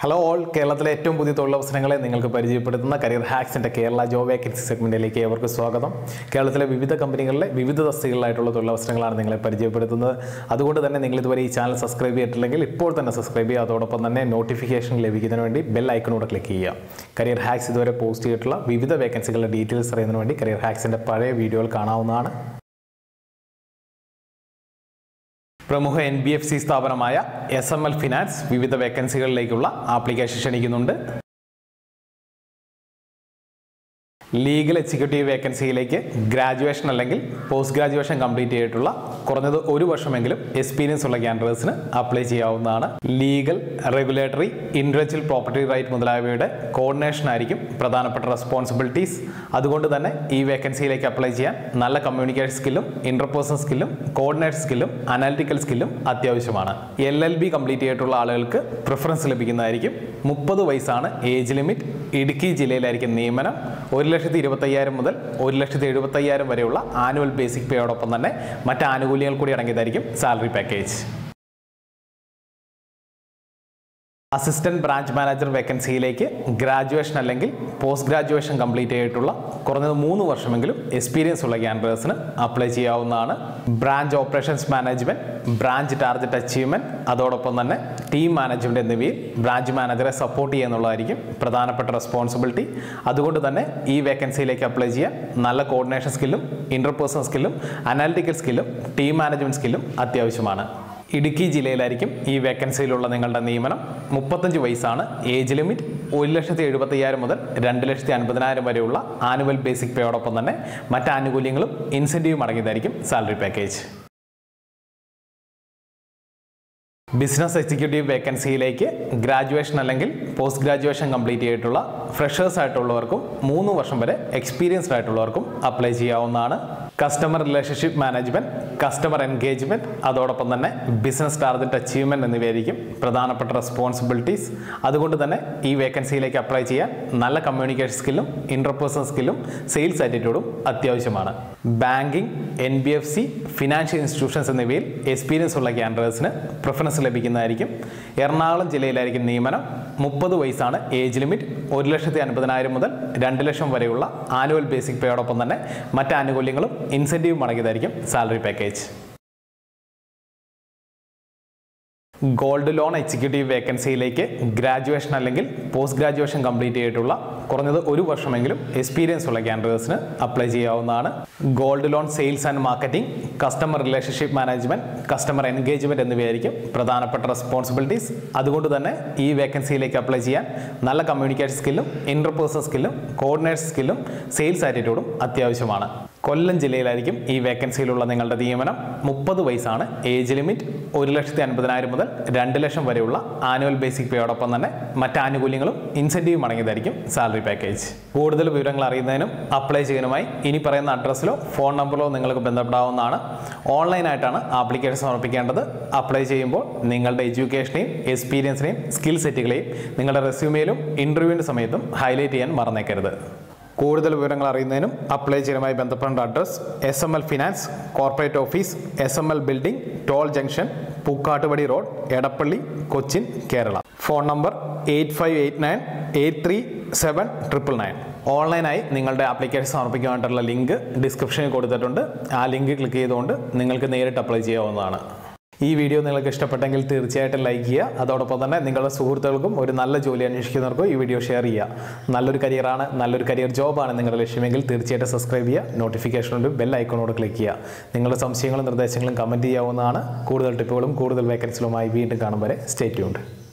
hello all കേരളത്തിലെ ഏറ്റവും പുതിയ തൊഴിലവസരങ്ങളെ നിങ്ങൾക്ക് പരിചയപ്പെടുത്തുന്ന കരിയർ ഹാക്സിൻ്റെ കേരള ജോബ് വേക്കൻസി സെഗ്മെൻറ്റിലേക്ക് ഏവർക്ക് സ്വാഗതം കേരളത്തിലെ വിവിധ കമ്പനികളിലെ വിവിധ തസ്തികളിലായിട്ടുള്ള തൊഴിലവസരങ്ങളാണ് നിങ്ങളെ പരിചയപ്പെടുത്തുന്നത് അതുകൊണ്ട് തന്നെ നിങ്ങൾ ഇതുവരെ ഈ ചാനൽ സബ്സ്ക്രൈബ് ചെയ്തിട്ടില്ലെങ്കിൽ ഇപ്പോൾ തന്നെ സബ്സ്ക്രൈബ് ചെയ്യുക അതോടൊപ്പം തന്നെ നോട്ടിഫിക്കേഷൻ ലഭിക്കുന്നതിന് വേണ്ടി ബെൽ ഐക്കണോട് ക്ലിക്ക് ചെയ്യുക കരിയർ ഹാക്സ് ഇതുവരെ പോസ്റ്റ് ചെയ്തിട്ടുള്ള വിവിധ വേക്കൻസികളുടെ ഡീറ്റെയിൽസ് അറിയുന്നതിന് വേണ്ടി കരിയർ ഹാക്സിൻ്റെ പഴയ വീഡിയോകൾ കാണാവുന്നതാണ് പ്രമുഖ എൻ ബി എഫ് സി സ്ഥാപനമായ എസ് എം എൽ ഫിനാൻസ് വിവിധ വേക്കൻസികളിലേക്കുള്ള ആപ്ലിക്കേഷൻ ക്ഷണിക്കുന്നുണ്ട് ലീഗൽ എക്സിക്യൂട്ടീവ് വേക്കൻസിയിലേക്ക് ഗ്രാജുവേഷൻ അല്ലെങ്കിൽ പോസ്റ്റ് ഗ്രാജുവേഷൻ കംപ്ലീറ്റ് ചെയ്തിട്ടുള്ള കുറഞ്ഞത് ഒരു വർഷമെങ്കിലും എക്സ്പീരിയൻസ് ഉള്ള ക്യാൻഡിഡേറ്റ്സിന് അപ്ലൈ ചെയ്യാവുന്നതാണ് legal regulatory intellectual property right മുതലായവയുടെ കോർഡിനേഷൻ ആയിരിക്കും പ്രധാനപ്പെട്ട റെസ്പോൺസിബിലിറ്റീസ് അതുകൊണ്ട് തന്നെ ഈ വേക്കൻസിയിലേക്ക് അപ്ലൈ ചെയ്യാൻ നല്ല കമ്മ്യൂണിക്കേഷൻ സ്കില്ലും ഇന്റർപേഴ്സണൽ സ്കില്ലും കോർഡിനേഷൻ സ്കില്ലും അനാലിറ്റിക്കൽ സ്കില്ലും അത്യാവശ്യമാണ് എൽ എൽ ബി കംപ്ലീറ്റ് ചെയ്തിട്ടുള്ള ആളുകൾക്ക് പ്രിഫറൻസ് ലഭിക്കുന്നതായിരിക്കും മുപ്പത് വയസ്സാണ് ഏജ് ലിമിറ്റ് ഇടുക്കി ജില്ലയിലായിരിക്കും നിയമനം ഒരു ലക്ഷത്തി ഇരുപത്തയ്യായിരം മുതൽ ഒരു ലക്ഷത്തി എഴുപത്തയ്യായിരം വരെയുള്ള ആനുവൽ ബേസിക് പേയോടൊപ്പം തന്നെ മറ്റ് ആനുകൂല്യങ്ങൾ കൂടി അടങ്ങിയതായിരിക്കും salary package assistant branch manager വേക്കൻസിയിലേക്ക് ഗ്രാജുവേഷൻ അല്ലെങ്കിൽ പോസ്റ്റ് ഗ്രാജുവേഷൻ കംപ്ലീറ്റ് ചെയ്തിട്ടുള്ള കുറഞ്ഞത് മൂന്ന് വർഷമെങ്കിലും എക്സ്പീരിയൻസ് ഉള്ള ക്യാൻഡിഡേറ്റ്സിന് അപ്ലൈ ചെയ്യാവുന്നതാണ് branch operations management branch target achievement അതോടൊപ്പം തന്നെ ടീം മാനേജ്മെന്റ് എന്നിവയിൽ ബ്രാഞ്ച് മാനേജറെ സപ്പോർട്ട് ചെയ്യുന്നുള്ളതായിരിക്കും പ്രധാനപ്പെട്ട റെസ്പോൺസിബിലിറ്റി അതുകൊണ്ട് തന്നെ ഈ വേക്കൻസിയിലേക്ക് അപ്ലൈ ചെയ്യാൻ നല്ല കോർഡിനേഷൻ സ്കില്ലും ഇന്റർപേഴ്സണൽ സ്കില്ലും അനാലിറ്റിക്കൽ സ്കില്ലും ടീം മാനേജ്മെന്റ് സ്കില്ലും അത്യാവശ്യമാണ് ഇടുക്കി ജില്ലയിലായിരിക്കും ഈ വേക്കൻസിയിലുള്ള നിങ്ങളുടെ നിയമനം മുപ്പത്തഞ്ച് വയസ്സാണ് ഏജ് ലിമിറ്റ് ഒരു ലക്ഷത്തി എഴുപത്തയ്യായിരം മുതൽ രണ്ട് ലക്ഷത്തി അൻപതിനായിരം വരെയുള്ള ആനുവൽ ബേസിക് പേയോടൊപ്പം തന്നെ മറ്റ് ആനുകൂല്യങ്ങളും ഇൻസെൻറ്റീവും അടങ്ങിയതായിരിക്കും സാലറി പാക്കേജ് ബിസിനസ് എക്സിക്യൂട്ടീവ് വേക്കൻസിയിലേക്ക് ഗ്രാജുവേഷൻ അല്ലെങ്കിൽ പോസ്റ്റ് ഗ്രാജുവേഷൻ കംപ്ലീറ്റ് ചെയ്തിട്ടുള്ള ഫ്രഷേഴ്സ് ആയിട്ടുള്ളവർക്കും മൂന്ന് വർഷം വരെ എക്സ്പീരിയൻസ്ഡ് ആയിട്ടുള്ളവർക്കും അപ്ലൈ ചെയ്യാവുന്നതാണ് customer relationship management customer engagement അതോടൊപ്പം തന്നെ ബിസിനസ് ടാർഗറ്റ് അച്ചീവ്മെന്റ് എന്നിവയായിരിക്കും പ്രധാനപ്പെട്ട റെസ്പോൺസിബിലിറ്റീസ് അതുകൊണ്ട് തന്നെ ഈ വേക്കൻസിയിലേക്ക് അപ്ലൈ ചെയ്യാൻ നല്ല കമ്മ്യൂണിക്കേഷൻ സ്കില്ലും ഇന്റർപേഴ്സണൽ സ്കില്ലും സെയിൽസ് ആറ്റിറ്റ്യൂഡും അത്യാവശ്യമാണ് banking N B F C financial institutions എന്നിവയിൽ എക്സ്പീരിയൻസ് ഉള്ള ക്യാൻഡിഡേറ്റ്സിന് പ്രിഫറൻസ് ലഭിക്കുന്നതായിരിക്കും എറണാകുളം ജില്ലയിലായിരിക്കും നിയമനം മുപ്പത് വയസ്സാണ് ഏജ് ലിമിറ്റ് ഒരു ലക്ഷത്തി അൻപതിനായിരം മുതൽ രണ്ട് ലക്ഷം വരെയുള്ള ആനുവൽ ബേസിക് പേയോടൊപ്പം തന്നെ മറ്റ് ആനുകൂല്യങ്ങളും ഇൻസെൻറ്റീവും അടങ്ങിയതായിരിക്കും salary package gold loan executive വേക്കൻസിയിലേക്ക് ഗ്രാജുവേഷൻ അല്ലെങ്കിൽ പോസ്റ്റ് ഗ്രാജുവേഷൻ കംപ്ലീറ്റ് ചെയ്തിട്ടുള്ള കുറഞ്ഞത് ഒരു വർഷമെങ്കിലും എക്സ്പീരിയൻസ് ഉള്ള ക്യാൻഡിഡേറ്റ്സിന് അപ്ലൈ ചെയ്യാവുന്നതാണ് gold loan sales and marketing customer relationship management customer engagement എന്നിവയായിരിക്കും പ്രധാനപ്പെട്ട റെസ്പോൺസിബിലിറ്റീസ് അതുകൊണ്ട് തന്നെ ഈ വേക്കൻസിയിലേക്ക് അപ്ലൈ ചെയ്യാൻ നല്ല കമ്മ്യൂണിക്കേഷൻ സ്കില്ലും ഇന്റർപേഴ്സണൽ സ്കില്ലും കോർഡിനേഷൻ സ്കില്ലും സെയിൽസ് ആറ്റിറ്റ്യൂഡും അത്യാവശ്യമാണ് കൊല്ലം ജില്ലയിലായിരിക്കും ഈ വേക്കൻസിയിലുള്ള നിങ്ങളുടെ നിയമനം മുപ്പത് വയസ്സാണ് ഏജ് ലിമിറ്റ് ഒരു ലക്ഷത്തി അൻപതിനായിരം മുതൽ രണ്ട് ലക്ഷം വരെയുള്ള ആനുവൽ ബേസിക് പേയോടൊപ്പം തന്നെ മറ്റ് ആനുകൂല്യങ്ങളും ഇൻസെൻറ്റീവും അടങ്ങിയതായിരിക്കും സാലറി പാക്കേജ് കൂടുതൽ വിവരങ്ങൾ അറിയുന്നതിനും അപ്ലൈ ചെയ്യുന്നതിനുമായി ഇനി പറയുന്ന അഡ്രസ്സിലോ ഫോൺ നമ്പറിലോ നിങ്ങൾക്ക് ബന്ധപ്പെടാവുന്നതാണ് ഓൺലൈനായിട്ടാണ് ആപ്ലിക്കേഷൻ സമർപ്പിക്കേണ്ടത് അപ്ലൈ ചെയ്യുമ്പോൾ നിങ്ങളുടെ എഡ്യൂക്കേഷനെയും എക്സ്പീരിയൻസിനെയും സ്കിൽ സെറ്റുകളെയും നിങ്ങളുടെ റെസ്യൂമയിലും ഇൻ്റർവ്യൂവിൻ്റെ സമയത്തും ഹൈലൈറ്റ് ചെയ്യാൻ മറന്നേക്കരുത് കൂടുതൽ വിവരങ്ങൾ അറിയുന്നതിനും അപ്ലൈ ചെയ്യുന്നതുമായി ബന്ധപ്പെടേണ്ട address S M L finance corporate office S M L building toll junction Pookattupady road Edappally Cochin Kerala phone number eight five eight nine eight three seven triple nine ഓൺലൈനായി നിങ്ങളുടെ ആപ്ലിക്കേഷൻ സമർപ്പിക്കുവാനായിട്ടുള്ള ലിങ്ക് ഡിസ്ക്രിപ്ഷനിൽ കൊടുത്തിട്ടുണ്ട് ആ ലിങ്ക് ക്ലിക്ക് ചെയ്തുകൊണ്ട് നിങ്ങൾക്ക് നേരിട്ട് അപ്ലൈ ചെയ്യാവുന്നതാണ് ഈ വീഡിയോ നിങ്ങൾക്ക് ഇഷ്ടപ്പെട്ടെങ്കിൽ തീർച്ചയായിട്ടും ലൈക്ക് ചെയ്യുക അതോടൊപ്പം തന്നെ നിങ്ങളുടെ സുഹൃത്തുക്കൾക്കും ഒരു നല്ല ജോലി അന്വേഷിക്കുന്നവർക്കും ഈ വീഡിയോ ഷെയർ ചെയ്യുക നല്ലൊരു കരിയറാണ് നല്ലൊരു കരിയർ ജോബാണ് നിങ്ങളുടെ ലക്ഷ്യമെങ്കിൽ തീർച്ചയായിട്ടും സബ്സ്ക്രൈബ് ചെയ്യുക നോട്ടിഫിക്കേഷൻ ഉണ്ട് ബെൽ ഐക്കണോട് ക്ലിക്ക് ചെയ്യുക നിങ്ങളുടെ സംശയങ്ങളും നിർദ്ദേശങ്ങളും കമൻറ്റ് ചെയ്യാവുന്നതാണ് കൂടുതൽ ടിപ്പുകളും കൂടുതൽ വേക്കൻസികളുമായി വീണ്ടും കാണും വരെ സ്റ്റേ ട്യൂൺഡ്